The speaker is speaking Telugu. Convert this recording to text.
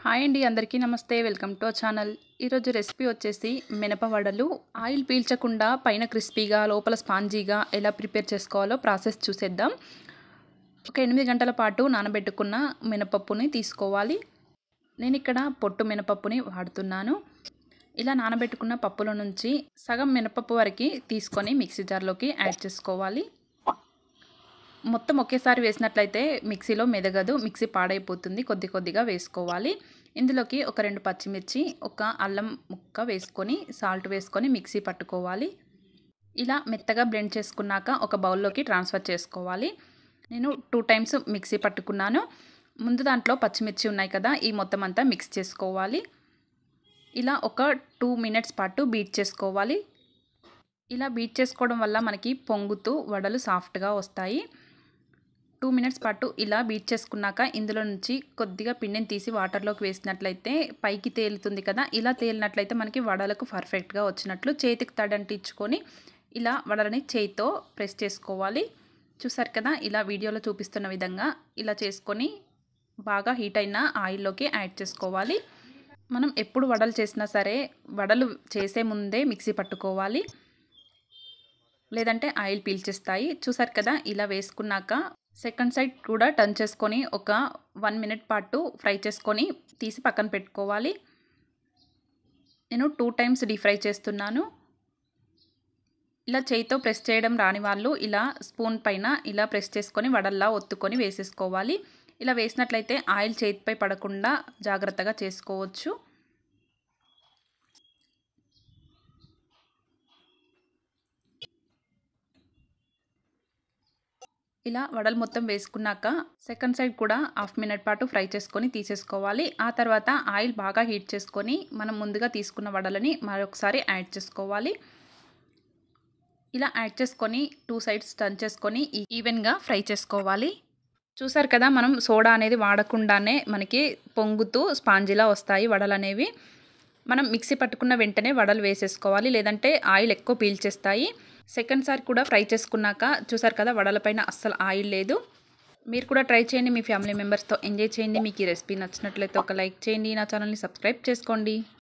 హాయ్ అండి అందరికీ నమస్తే వెల్కమ్ టు అవర్ ఛానల్ ఈరోజు రెసిపీ వచ్చేసి మినప వడలు ఆయిల్ పీల్చకుండా పైన క్రిస్పీగా లోపల స్పాంజీగా ఎలా ప్రిపేర్ చేసుకోవాలో ప్రాసెస్ చూసేద్దాం ఒక ఎనిమిది గంటల పాటు నానబెట్టుకున్న మినపప్పుని తీసుకోవాలి నేను ఇక్కడ పొట్టు మినపప్పుని వాడుతున్నాను ఇలా నానబెట్టుకున్న పప్పుల నుంచి సగం మినపప్పు వరకు తీసుకొని మిక్సీ జార్లోకి యాడ్ చేసుకోవాలి మొత్తం ఒకేసారి వేసినట్లయితే మిక్సీలో మెదగదు మిక్సీ పాడైపోతుంది కొద్ది కొద్దిగా వేసుకోవాలి ఇందులోకి ఒక రెండు పచ్చిమిర్చి ఒక అల్లం ముక్క వేసుకొని సాల్ట్ వేసుకొని మిక్సీ పట్టుకోవాలి ఇలా మెత్తగా బ్లెండ్ చేసుకున్నాక ఒక బౌల్లోకి ట్రాన్స్ఫర్ చేసుకోవాలి నేను టూ టైమ్స్ మిక్సీ పట్టుకున్నాను ముందు దాంట్లో పచ్చిమిర్చి ఉన్నాయి కదా ఈ మొత్తం అంతా మిక్స్ చేసుకోవాలి ఇలా ఒక టూ మినిట్స్ పాటు బీట్ చేసుకోవాలి ఇలా బీట్ చేసుకోవడం వల్ల మనకి పొంగుతూ వడలు సాఫ్ట్గా వస్తాయి టూ మినిట్స్ పాటు ఇలా బీట్ చేసుకున్నాక ఇందులో నుంచి కొద్దిగా పిండిని తీసి వాటర్లోకి వేసినట్లయితే పైకి తేలుతుంది కదా ఇలా తేలినట్లయితే మనకి వడలకు పర్ఫెక్ట్గా వచ్చినట్లు చేతికి తడంటించుకొని ఇలా వడలని చేయితో ప్రెస్ చేసుకోవాలి చూసారు కదా ఇలా వీడియోలో చూపిస్తున్న విధంగా ఇలా చేసుకొని బాగా హీట్ అయిన ఆయిల్లోకి యాడ్ చేసుకోవాలి మనం ఎప్పుడు వడలు చేసినా సరే వడలు చేసే ముందే మిక్సీ పట్టుకోవాలి లేదంటే ఆయిల్ పీల్చేస్తాయి చూసారు కదా ఇలా వేసుకున్నాక సెకండ్ సైడ్ కూడా టర్న్ చేసుకొని ఒక వన్ మినిట్ పాటు ఫ్రై చేసుకొని తీసి పక్కన పెట్టుకోవాలి నేను టూ టైమ్స్ డీప్ ఫ్రై చేస్తున్నాను ఇలా చేయితో ప్రెస్ చేయడం రాని వాళ్ళు ఇలా స్పూన్ పైన ఇలా ప్రెస్ చేసుకొని వడల్లా ఒత్తుకొని వేసేసుకోవాలి ఇలా వేసినట్లయితే ఆయిల్ చేతిపై పడకుండా జాగ్రత్తగా చేసుకోవచ్చు ఇలా వడలు మొత్తం వేసుకున్నాక సెకండ్ సైడ్ కూడా హాఫ్ మినిట్ పాటు ఫ్రై చేసుకొని తీసేసుకోవాలి ఆ తర్వాత ఆయిల్ బాగా హీట్ చేసుకొని మనం ముందుగా తీసుకున్న వడలని మరొకసారి యాడ్ చేసుకోవాలి ఇలా యాడ్ చేసుకొని టూ సైడ్స్ టర్న్ చేసుకొని ఈవెన్గా ఫ్రై చేసుకోవాలి చూసారు కదా మనం సోడా అనేది వాడకుండానే మనకి పొంగుతూ స్పాంజిలా వస్తాయి వడలు అనేవి మనం మిక్సీ పట్టుకున్న వెంటనే వడలు వేసేసుకోవాలి లేదంటే ఆయిల్ ఎక్కువ పీల్చేస్తాయి సెకండ్ సారి కూడా ఫ్రై చేసుకున్నాక చూసారు కదా వడలపైన అస్సలు ఆయిల్ లేదు మీరు కూడా ట్రై చేయండి మీ ఫ్యామిలీ మెంబర్స్తో ఎంజాయ్ చేయండి మీకు ఈ రెసిపీ నచ్చినట్లయితే ఒక లైక్ చేయండి నా ఛానల్ని సబ్స్క్రైబ్ చేసుకోండి